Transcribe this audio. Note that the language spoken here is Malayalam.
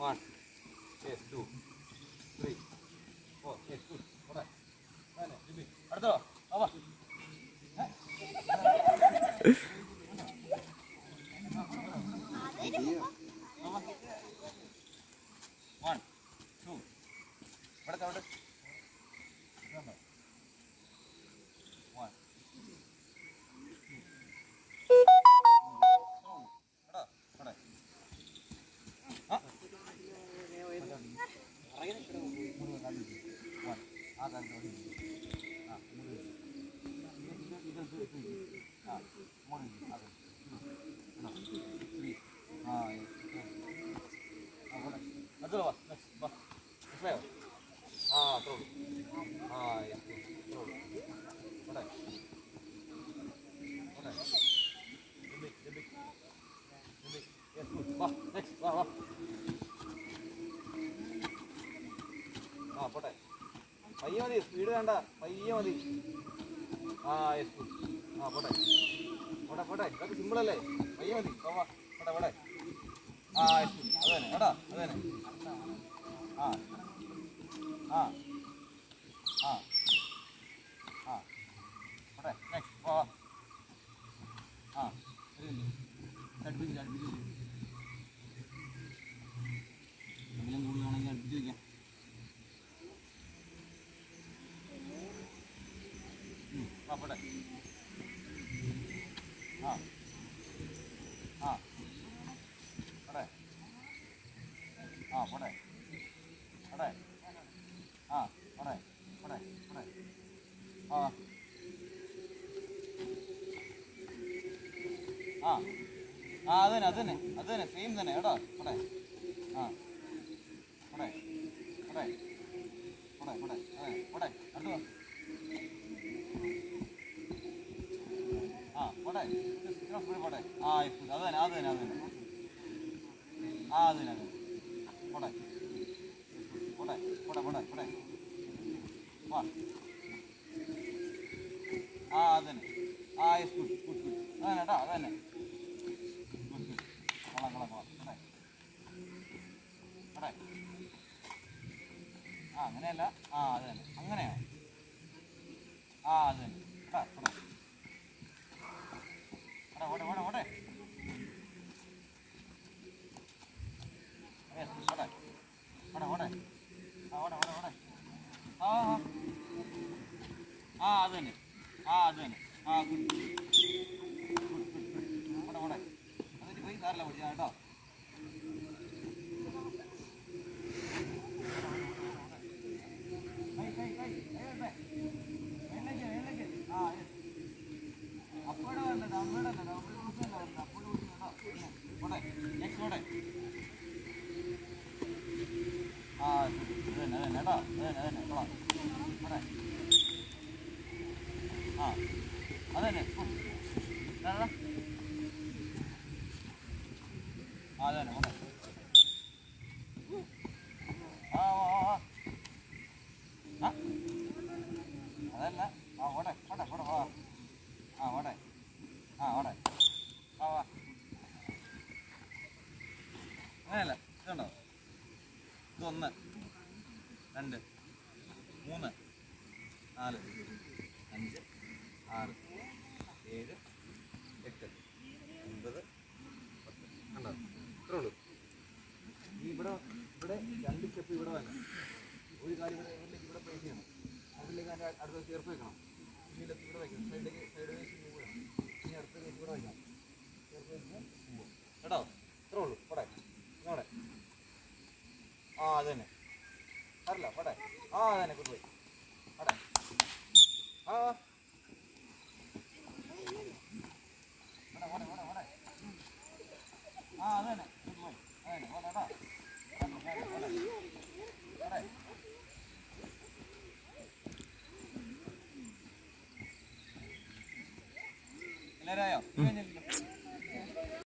One. Yes, two. Three. Four. Yes, good. Alright. Nine. Jimmy. അടുത്തോ വാ വൺ ടു ഇവിടെ അവിടെ വൺ എടാ ഇവിടെ ആ വൺ ആ കാലത്ത് അവിടെ ആ മൂന്ന് ഇത് ഇത് ഇത് ഇത് ആ മൂന്ന് അതെ ത്രീ ആ ആ ഇവിടെ അടുത്തോ വാ നെക്സ്റ്റ് വാ മനസ്സിലായോ ആ അത്രേ ഉള്ളൂ ആ യെസ് അത്രേ ഉള്ളൂ ഇവിടെ ഇവിടെ jumpy jumpy jumpy yes good വാ നെക്സ്റ്റ് വാ വാ ആ പോട്ടെ പയ്യെ മതി സ്പീഡ് വേണ്ട പയ്യെ മതി ആ യെസ് ഗുഡ് ആ പോട്ടെ പോട്ടെ പോട്ടെ ഇതൊക്കെ സിമ്പിൾ അല്ലേ പയ്യെ മതി വാ വാ പോട്ടെ പോട്ടെ ആ യെസ് ഗുഡ് അത് തന്നെ എടാ അത് തന്നെ ആ ആ ആ ആ പോട്ടെ നെക്സ്റ്റ് വാ വാ ആ ഒരു മിനിറ്റ് അടുപ്പിച്ചില്ല അടുപ്പിച്ചില്ല എന്തെങ്കിലും കൂടുതലാണെങ്കിൽ അടുപ്പിച്ച് വയ്ക്കാം ഉം, ആ പോട്ടെ ആ ആ പോട്ടെ ആ പോട്ടെ പോട്ടെ ആ പോട്ടെ പോട്ടെ പോട്ടെ ആ ആ ആ അത് തന്നെ അത് തന്നെ അത് തന്നെ സെയിം തന്നെ കേട്ടോ പോട്ടെ ആ പോട്ടെ പോട്ടെ പോട്ടെ പോട്ടെ അതെ പോട്ടെ അടുത്ത് വാ ആ പോട്ടെ ഇത്ര സ്പീഡ് പോട്ടെ ആ ഇപ്പോൾ അത് തന്നെ അത് തന്നെ അത് തന്നെ ആ അത് തന്നെ അത് തന്നെ പോട്ടെ പോട്ടെ പോട്ടെ പോട്ടെ പോട്ടെ വാ ആ അത് തന്നെ ആ യെസ് ഗുഡ് ഗുഡ് ഗുഡ് അത് തന്നെ കേട്ടോ അത് തന്നെ ഗുഡ് ഗുഡ് കൊള്ളാം കൊള്ളാം കൊള്ളാം പോട്ടെ പോട്ടെ ആ അങ്ങനെയല്ല ആ അത് തന്നെ അങ്ങനെയാ ആ അത് തന്നെ കേട്ടോ പോട്ടെ ഓടെ ഓടെ ഓടെ ഓടെ Yes, ഓടെ ഓടെ ഓടെ ആ ഓടെ ഓടെ ഓടെ ആ ആ. ആ അത് തന്നെ ആ അത് തന്നെ ആ ഗുഡ് ഗുഡ് ഗുഡ് ഓടെ ഓടെ അതിന് പോയി സാറില്ല പിടിച്ചാ കേട്ടോ കൈ കൈ കൈ ഏഴ് ഏഴിലേക്ക് ഏഴിലേക്ക് ആ yes. അപ്പോഴേ വന്നത് അമ്മയുടെ അല്ല അമ്മയുടെ ദിവസമല്ല വന്നത് അപ്പോഴും ഓടെ നെക്സ്റ്റ് ഓടെ ആ ഇത് തന്നെ അത് തന്നെ കേട്ടോ അത് തന്നെ അത് തന്നെ കൊള്ളാം ഓടെ ആ അത് തന്നെ good. ഇതാ, ഇതാ. ആ അത് തന്നെ ഓടെ ആ ആ ആ ആ അതല്ല ആ ഓടെ ഓടെ ഓടെ വാ ആ ഓടെ ആ ഓടെ ആ വാ അങ്ങനെയല്ല ഇതുണ്ടോ ഇതൊന്ന് രണ്ട് മൂന്ന് നാല് അഞ്ച് ആറ് ഏഴ് എട്ട് ഒൻപത് പത്ത് കണ്ടോ ഇത്രേ ഉള്ളൂ ഈ ഇവിടെ ഇവിടെ രണ്ട് സ്റ്റെപ്പ് ഇവിടെ വേണം ഒരു കാര്യം ഇവിടെ ഇവിടേക്ക് ഇവിടെ പ്ലേസ് ചെയ്യണം അതിലേക്ക് അതിൻ്റെ അടുത്ത ചേർത്ത് വെക്കണം ഇതിലേക്ക് ഇവിടെ വെക്കണം സൈഡിലേക്ക് സൈഡ് വെച്ച് മൂവ് ചെയ്യണം ഇനി അടുത്ത കേസ് ഇവിടെ വെക്കണം ചേർത്ത് വെച്ച് മൂവ് കേട്ടോ ഇത്രേ ഉള്ളൂ പോടെ ഇങ്ങോടെ ആ അത് തന്നെ അറിയില്ല പോടെ ആ അത് തന്നെ ഗുഡ് ബൈ പോടെ ആ പോടെ പോടെ പോടെ പോടെ ആ അത് തന്നെ ഗുഡ് ബൈ അത് തന്നെ പോടെ കേട്ടോ പോടെ പോടെ പോടെ എല്ലാവരും ആയോ